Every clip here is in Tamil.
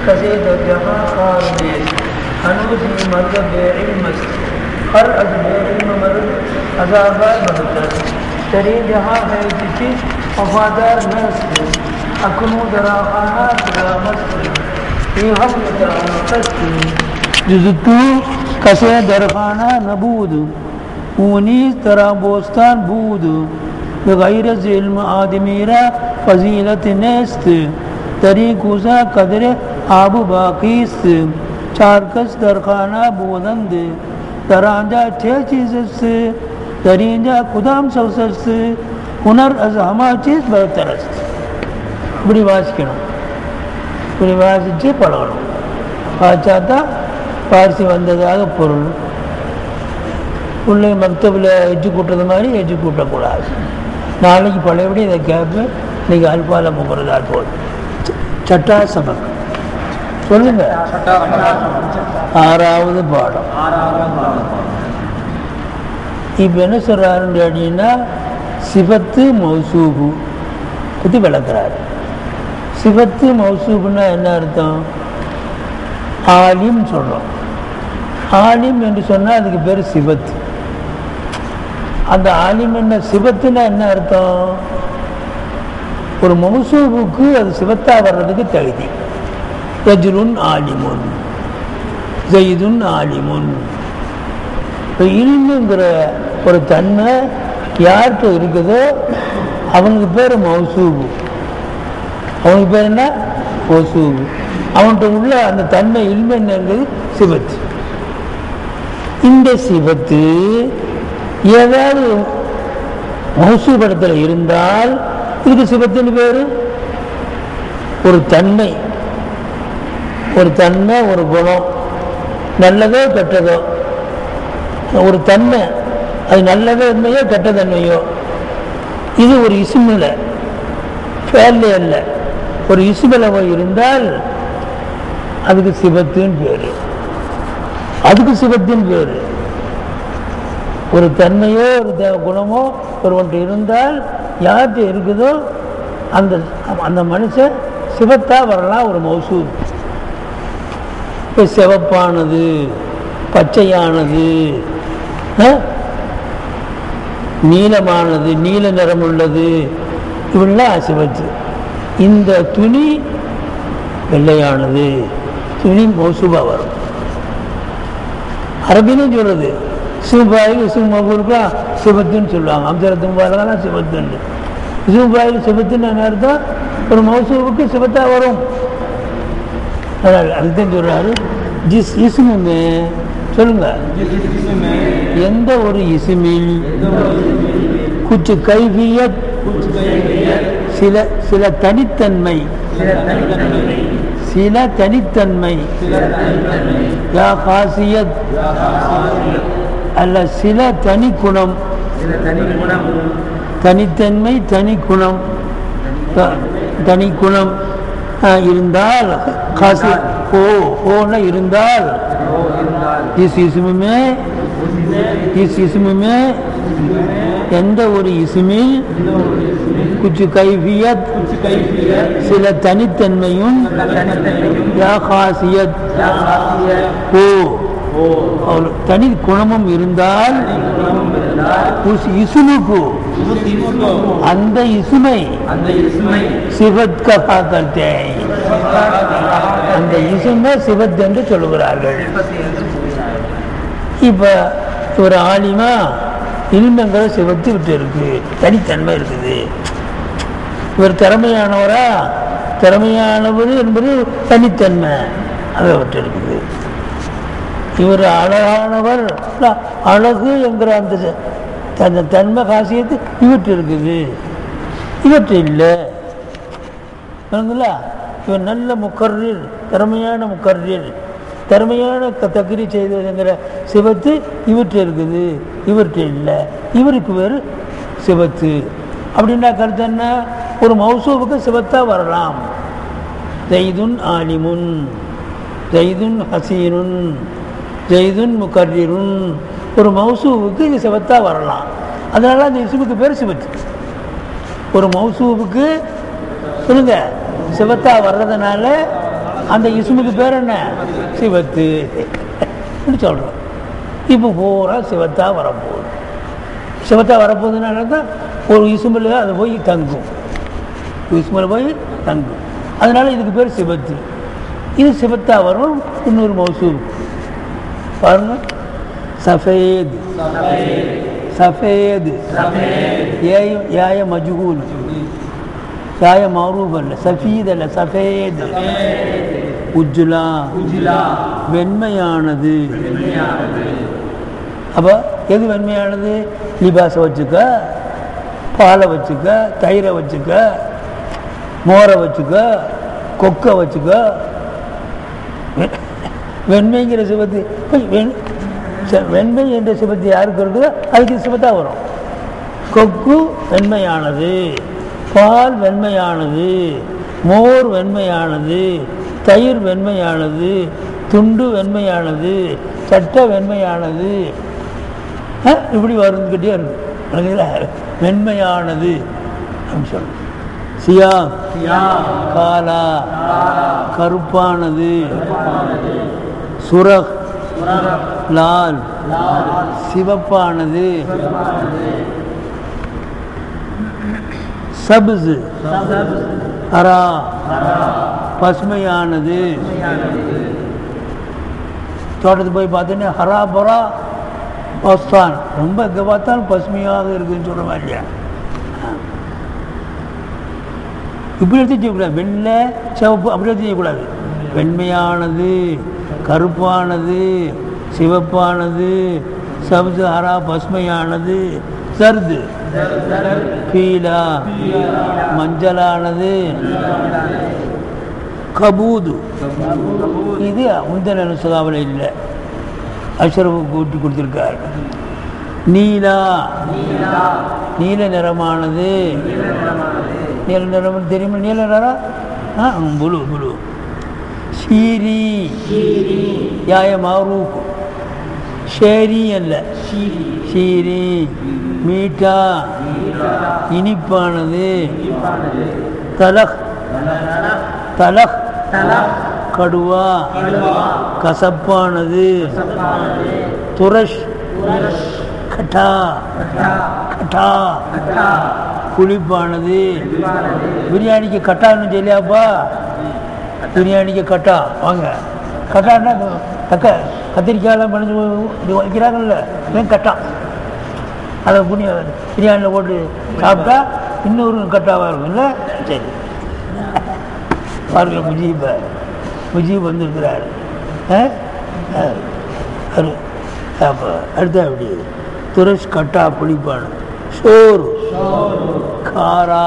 कसे जहाँ कार में हनूसी मर्द बेइल्म हर अज बेइल्म मर्द अजाबार बनकर तेरी जहाँ है किसी वफादार नस्ल अखनू दरा खाना दरा मस्त ये हम जुजतू कसे दरखाना नबूद ऊनी तरह बोस्तान बूद बगैर इल्म आदमीरा फजीलत नेस्त तरीकुसा कदर आब बाकीस्त चारकस दरखाना बोदंद दरांजा छे चीज़ दरींजा खुदाम सवसस हुनर अज हमा चीज़ बरतरस्त இப்படி வாசிக்கணும் இப்படி வாசித்து பழகணும் வாசித்தா தான் பார்சி வந்ததாக பொருள் உள்ளே மக்தபில் எஜ்ஜு கூட்டுறது மாதிரி எஜ்ஜு கூட்டக்கூடாது நாளைக்கு பழையபடி இதை கேட்பேன் இன்னைக்கு அல்பால முகரதா போல் சட்டா சபக் சொல்லுங்க ஆறாவது பாடம் இப்போ என்ன சொல்கிறாருன்னு அப்படின்னா சிபத்து மௌசூபு பற்றி விளக்குறாரு சிபத்து மௌசூபுன்னா என்ன அர்த்தம் ஆலிம் சொல்கிறோம் ஆலிம் என்று சொன்னால் அதுக்கு பேர் சிபத்து அந்த ஆலிம் என்ன சிபத்துன்னா என்ன அர்த்தம் ஒரு மௌசூபுக்கு அது சிவத்தா வர்றதுக்கு தகுதி ரஜுலுன் ஆலிமுன் ஜெயிதுன் ஆலிமுன் இப்போ இல்முங்கிற ஒரு தன்மை யார்கிட்ட இருக்குதோ அவனுக்கு பேர் மௌசூபு அவனுக்கு பேர் என்ன மௌசூபு அவன்கிட்ட உள்ள அந்த தன்மை இல்மை என்னங்கிறது சிவத்து இந்த சிவத்து ஏதாவது மௌசூபடத்தில் இருந்தால் இதுக்கு சிவத்தின் பேர் ஒரு தன்மை ஒரு தன்மை ஒரு குணம் நல்லதோ கெட்டதோ ஒரு தன்மை அது நல்லதோ தன்மையோ கெட்ட தன்மையோ இது ஒரு இசுமில் ஃபேர்லே அல்ல ஒரு இசுமில் இருந்தால் அதுக்கு சிவத்தின் பேர் அதுக்கு சிவத்தின் பேர் ஒரு தன்மையோ ஒரு த- குணமோ ஒருவன்ட்டு இருந்தால் யார்கிட்ட இருக்குதோ அந்த அந்த மனுஷன் சிவத்தா வரலாம் ஒரு மௌசூல் இப்போ சிவப்பானது பச்சையானது ஆ? நீலமானது நீல நிறம் உள்ளது இவெல்லாம் சிவத்து இந்த துணி வெள்ளையானது துணி மௌசூபா வரும் அரபிலும் சொல்றது சிவபாயில் சிவமபூருக்குலாம் சிவத்துன்னு சொல்லுவாங்க அம்சரத்து முபாரகெல்லாம் சிவத்துன்னு சிவபாயில் சிவத்துன்னு என்ன அர்த்தம் ஒரு மௌசூவுக்கு சிவத்தா வரும் அதனால் அதுதான் சொல்றாரு ஜிஸ் இசுமுமே சொல்லுங்க எந்த ஒரு இசுமில் குச்சு கைவியத் சில சில தனித்தன்மை சில தனித்தன்மை யா காசியத் அல்ல சில தனி குணம் தனித்தன்மை தனி குணம் த- தனி குணம் ஆ, இருந்தால் காசி ஓ ஓன இருந்தால் இஸ் இசுமுமே இஸ் இசுமுமே எந்த ஒரு இசுமில் குச்சு கைஃபியத் சில தனித்தன்மையும் யா காசியத் ஓ அவ்வளவு தனி குணமும் இருந்தால் உஸ் இசுமுக்கு அந்த இசுமை அந்த இஸ்மை சிவத் கஹா கர்த்தே அந்த இசுமை சிவத் என்று சொல்லுகிறார்கள் இப்போ ஒரு ஆலிமா இல்மங்கிற சிவத்து விட்டு இருக்கு தனித்தன்மை இருக்குது இவர் திறமையானவரா திறமையானவர் என்பது தனித்தன்மை அதை விட்டு இருக்குது இவர் அழகானவர் இல்ல, அழகு என்கிற அந்த ச- அந்த தன்மை காசியத்து இவற்று இருக்குது இவற்று இல்லை புரியுதுங்களா இவர் நல்ல முக்கர்ரீர் திறமையான முக்கர்ரீர் திறமையான க- தக்ரி செய்ததுங்கிற சிவத்து இவற்று இருக்குது இவற்று இல்லை இவருக்கு வேறு சிவத்து அப்படின்னா கருத்து என்ன ஒரு மௌசூவுக்கு சிவத்தா வரலாம் ஜெய்துன் ஆலிமுன் ஜெய்துன் ஹசீனுன் ஜெய்துன் முகர்ரிருன் ஒரு மௌசூவுக்கு இது சிவத்தா வரலாம் அதனால அந்த இசுவுக்கு பேர் சிவத்து ஒரு மௌசூவுக்கு சொல்லுங்க சிவத்தா வர்றதுனால அந்த இசுமுக்கு பேர் என்ன சிவத்து இப்படி சொல்கிறோம் இப்போ பூரா சிவத்தா வரப்போகுது சிவத்தா வரப்போகுதுன்னா தான் ஒரு இசுமில் அது போய் தங்கும் இசுமில் போய் தங்கும் அதனால இதுக்கு பேர் சிவத்து இது சிவத்தா வரும் இன்னொரு மௌசூல் பாருங்க சஃபேத் சஃபேத் ஏய ஏய மஜ்ஹூல் யாய மௌரூப் அல்ல சஃபீத் அல்ல சஃபேத் உஜ்லா வெண்மையானது அப்போ எது வெண்மையானது லிபாஸை வச்சுக்க பாலை வச்சுக்க தயிரை வச்சுக்க மோரை வச்சுக்க கொக்கை வச்சுக்க வெ- வெண்மைங்கிற சிவத்து போய் வெண் ச- வெண்மை என்ற சிவத்து யாருக்கு இருக்குதோ அதுக்கு சிவத்தா வரும் கொக்கு வெண்மையானது பால் வெண்மையானது மோர் வெண்மையானது தயிர் வெண்மையானது துண்டு வெண்மையானது சட்டை வெண்மையானது ஆ, இப்படி வருந்துக்கிட்டே இருக்கு விளங்குதுல? வெண்மையானது அப்படின்னு சொல்லணும் சியா காலா கருப்பானது சுரக் லால் சிவப்பானது சப்ஸ் அரா பசுமையானது தோட்டத்துக்கு போய் பார்த்தோன்னே ஹரா பரா பஸ்தான் ரொம்ப எங்கே பார்த்தாலும் பசுமையாக இருக்குன்னு சொல்கிற மாதிரியா இப்படி எடுத்து செய்யக்கூடாது வெள்ளை சிவப்பு அப்படி எடுத்து செய்யக்கூடாது வெண்மையானது கருப்பானது சிவப்பானது சப்து ஹரா பசுமையானது சர்து பீலா மஞ்சளானது கபூது இது முந்தன நுசுகாவில் இல்லை அஷ்ரஃபு கூட்டி கொடுத்துருக்கார் நீலா நீல நிறமானது நீல நிறம் தெரியுமா நீல நிறம் ஆ புளு புளு ஷீரி யாய மாரூப் ஷேரி அல்ல ஷீரி மீட்டா இனிப்பானது தலக் தலக் கடுவா கசப்பானது துரஷ் கட்டா கட்டா புளிப்பானது பிரியாணிக்கு கட்டான்னு சொல்லியாப்பா பிரியாணிக்கு கட்டா வாங்க கட்டான்னா இந்த தக்க கத்திரிக்காயெல்லாம் பிணைஞ்சு இது வைக்கிறாங்கல்ல இவன் கட்டா அதை புண்ணிய பிரியாணியில் போட்டு சாப்பிட்டா இன்னொரு கட்டாவாக இருக்கும்ல சரி பாருங்க முஜீப முஜீப் வந்திருக்கிறார் ஆ? ஆ. அரு அப்போ அடுத்த அப்படி துரஷ் கட்டா புளிப்பான சோறு காரா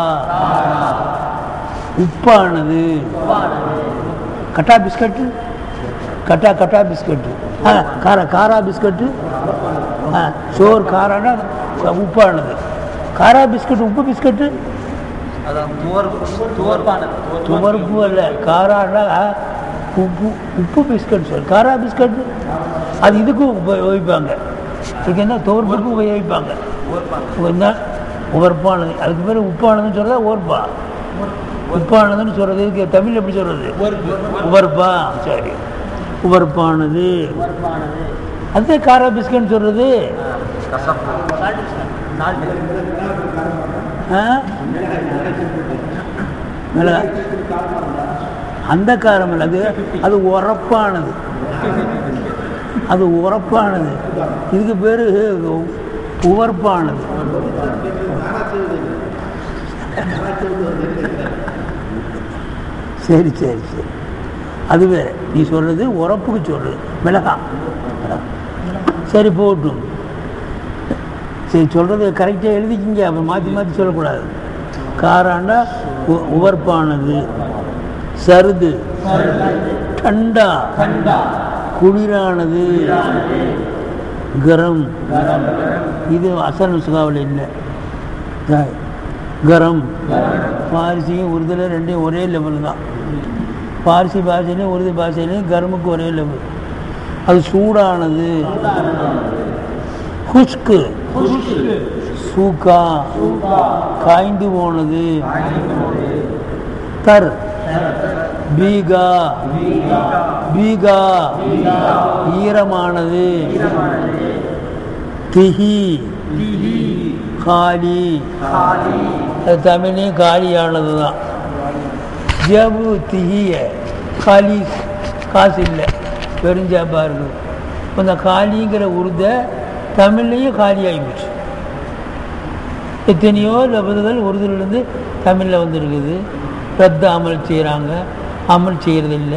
உப்பானது கட்டா பிஸ்கட்டு கட்டா கட்டா பிஸ்கட்டு ஆ காரா காரா பிஸ்கட்டு ஆ சோறு காரானா உப்பானது காரா பிஸ்கட் உப்பு பிஸ்கட்டு அதான் துவர் துவர்ப்பானது துவர்ப்பு அல்ல காரானா உப்பு உப்பு பிஸ்கட் சொல் காரா பிஸ்கட் அது இதுக்கும் உபயோகிப்பாங்க இதுக்கு என்ன துவர்ப்புக்கும் உபயோகிப்பாங்க என்ன உவர்ப்பானது அதுக்கு பேர் உப்பானதுன்னு சொல்கிறதா ஓர்ப்பா உப்பானதுன்னு சொல்கிறது இதுக்கு தமிழ் எப்படி சொல்கிறது உவர்ப்பா சரி உவர்ப்பானது அதே காரா பிஸ்கட்னு சொல்கிறது கசப்பு ஆ மிளகா அந்த காரம் இல்லை அது அது உரப்பானது அது உரப்பானது இதுக்கு பேர் உவர்ப்பானது சரி சரி சரி அதுவே நீ சொல்றது உரப்புக்கு சொல்றது மிளகா சரி போட்டும் சரி சொல்கிறது கரெக்டாக எழுதிக்கிங்க அப்போ மாற்றி மாற்றி சொல்லக்கூடாது காராண்டா உ- உவர்ப்பானது சருது டண்டா குளிரானது கரம் இது அசல் சுகாவில் இல்லை க- கரம் பாரிசியும் உருதுல ரெண்டையும் ஒரே லெவல் தான் பாரிசி பாஷையிலையும் உருது பாஷையிலையும் கரமுக்கு ஒரே லெவல் அது சூடானது குஷ்கு சூக்கா காய்ந்து போனது தர் பீகா பீகா ஈரமானது திஹி காலி அது தமிழையும் காலியானது தான் ஜபு திஹிய காலி காசு இல்லை வெறுஞ்சாப்பாக இருக்குது இப்போ இந்த காலிங்கிற உருதை தமிழ்லேயும் காலியாகி போச்சு எத்தனையோ லபதுகள் உருதுலேருந்து தமிழில் வந்துருக்குது ரத்த அமல் செய்கிறாங்க அமல் செய்கிறதில்ல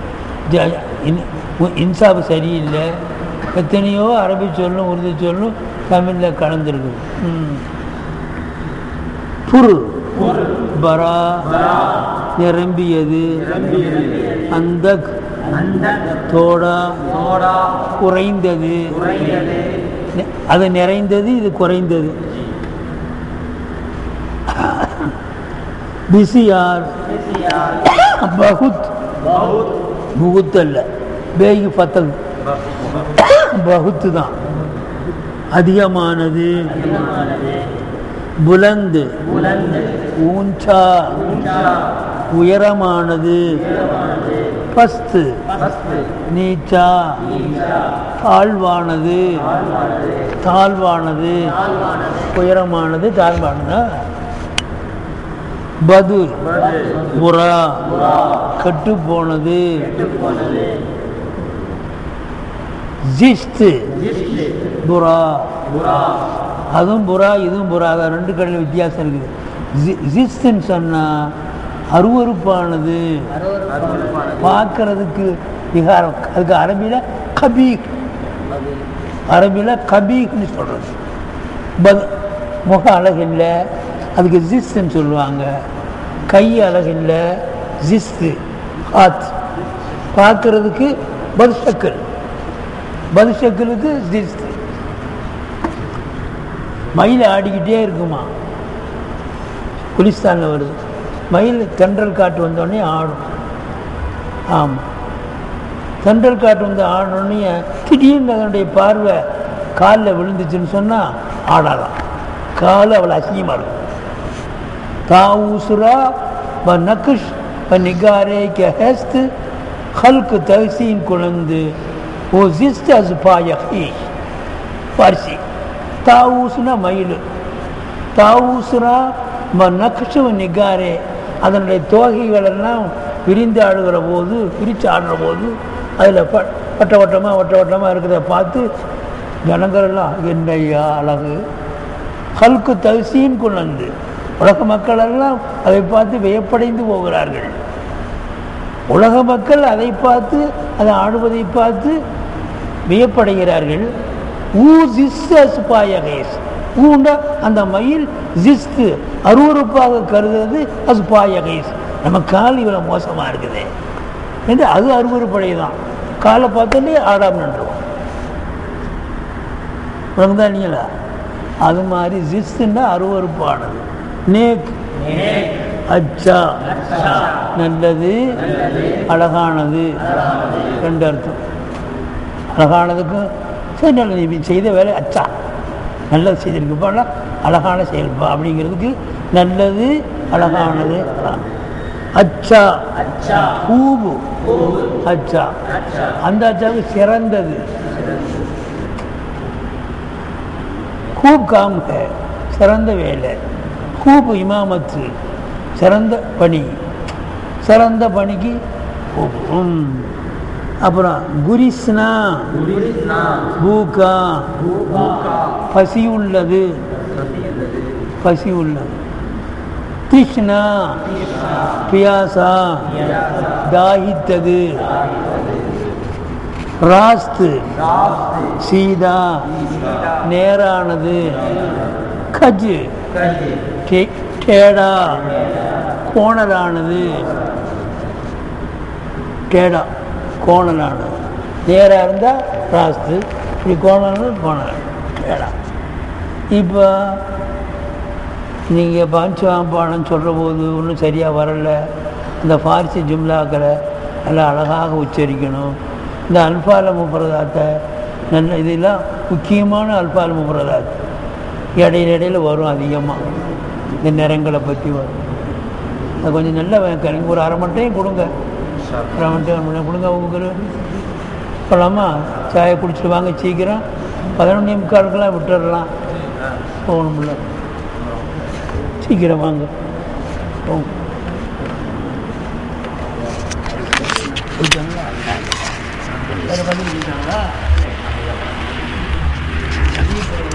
இன்சாஃபு சரியில்லை எத்தனையோ அரபி சொல்லும் உருது சொல்லும் தமிழில் கலந்துருக்குது ம். புரு பரா நிரம்பியது அந்த தோடா குறைந்தது நெ- அது நிறைந்தது இது குறைந்தது பிசியார் பகுத் புகுத் அல்ல பேய்க்கு பத்தது பகுத்து தான் அதிகமானது புலந்து ஊஞ்சா உயரமானது பஸ்து நீச்சா தாழ்வானது தாழ்வானது உயரமானது தாழ்வானதா பது புறா கெட்டு போனது ஜிஸ்து புறா அதுவும் புறா இதுவும் புறா அதான் ரெண்டு கடையில் வித்தியாசம் இருக்குது ஜி- ஜிஸ்துன்னு சொன்னால் அருவருப்பானது பார்க்கறதுக்கு விகாரம் அதுக்கு அரபியில் கபீக் அரபியில் கபீக்னு சொல்கிறது பத் முக அழகு இல்லை அதுக்கு ஜிஸ்துன்னு சொல்லுவாங்க கை அழகு இல்லை ஜிஸ்து ஹாத் பார்க்கறதுக்கு பதுஷக்கல் பதுஷக்கலுக்கு ஜிஸ்து மயில் ஆடிக்கிட்டே இருக்குமா குலிஸ்தானில் வருது மயில் தென்றல் காற்று வந்தோடனே ஆடும் ஆமாம் தென்றல் காற்று வந்து ஆடணுன்னே திடீர்னு அதனுடைய பார்வை காலில் விழுந்துச்சுன்னு சொன்னால் ஆடலாம் கால் அவ்வளோ அசிங்கமாக இருக்கும் தாவூசுரா வ நக்குஷ் வ நிகாரே கே ஹெஸ்த் ஹல்க் தஹசீன் குழந்து ஓ ஜிஸ்ட் அஸ் பாயி பார்சி தாவூசுனா மயில் தாவூசுரா ம நக்ஷு நிகாரே அதனுடைய தோகைகளெல்லாம் விரிந்து ஆடுகிற போது விரித்து ஆடுற போது அதில் ப வட்ட வட்டமாக வட்ட வட்டமாக இருக்கிறத பார்த்து ஜனங்கள் எல்லாம் என்னையா அழகு ஹல்கு தகுசியின் கொண்டு உலக மக்கள் எல்லாம் அதை பார்த்து வியப்படைந்து போகிறார்கள் உலக மக்கள் அதை பார்த்து அதை ஆடுவதை பார்த்து வியப்படைகிறார்கள் ஊ ஜிஸ்து அசுபாயகேஸ் ஊண்ட அந்த மயில் ஜிஸ்து அருவறுப்பாக கருதுறது அசுபாயகேஸ் நம்ம கால் இவ்வளோ மோசமாக இருக்குது என்று அது அருவறுப்படையதான் காலை பார்த்தோன்னே ஆடாமல் நின்றுவோம் விளங்குதா இல்லைங்களா அது மாதிரி ஜிஸ்துன்னா அருவறுப்பானது நேக் அச்சா நல்லது அழகானது ரெண்டு அர்த்தம் அழகானதுக்கும் சரி நல்ல நீ செய்த வேலை அச்சா நல்லது செய்திருக்கு போல அழகான செயல்பா அப்படிங்கிறதுக்கு நல்லது அழகானது அச்சா பூவு அச்சா அந்த அச்சாவுக்கு சிறந்தது खूब काम है சிறந்த வேலை கூப் இமாமத்து சிறந்த பணி சிறந்த பணிக்கு கூப் ம். அப்புறம் குரிஸ்னா பூக்கா பசி உள்ளது பசி உள்ளது திஷ்ணா பியாசா தாகித்தது ராஸ்து சீதா நேரானது கஜ் டே- டேடா கோணலானது டேடா கோணலானது நேராக இருந்தால் ராஸ்து இப்படி கோணலானது கோணல் டேடா இப்போ நீங்கள் பாஞ்சவாம்பாடம் சொல்கிற போது ஒன்றும் சரியாக வரல இந்த ஃபார்சி ஜும்லாக்களை நல்லா அழகாக உச்சரிக்கணும் இந்த அல்பால முப்ரதாத்தை நல்ல இதெல்லாம் முக்கியமான அல்பால முப்ரதாத் இடையில இடையில வரும் அதிகமாக இந்த நிறங்களை பற்றி வரும் அது கொஞ்சம் நல்ல வே- ஒரு அரை மணி டைம் கொடுங்க அப்புறம் வந்துட்டு ஒரு மணி நேரம் கொடுங்க உங்களுக்கு போகலாமா சாயை குடிச்சிட்டு வாங்க சீக்கிரம் பதினொன்னே முக்காலுக்கெல்லாம் விட்டுடலாம் போகணும்ல சீக்கிரம் வாங்க போங்க போயிட்டாங்களா வேறு பதில் போயிட்டாங்களா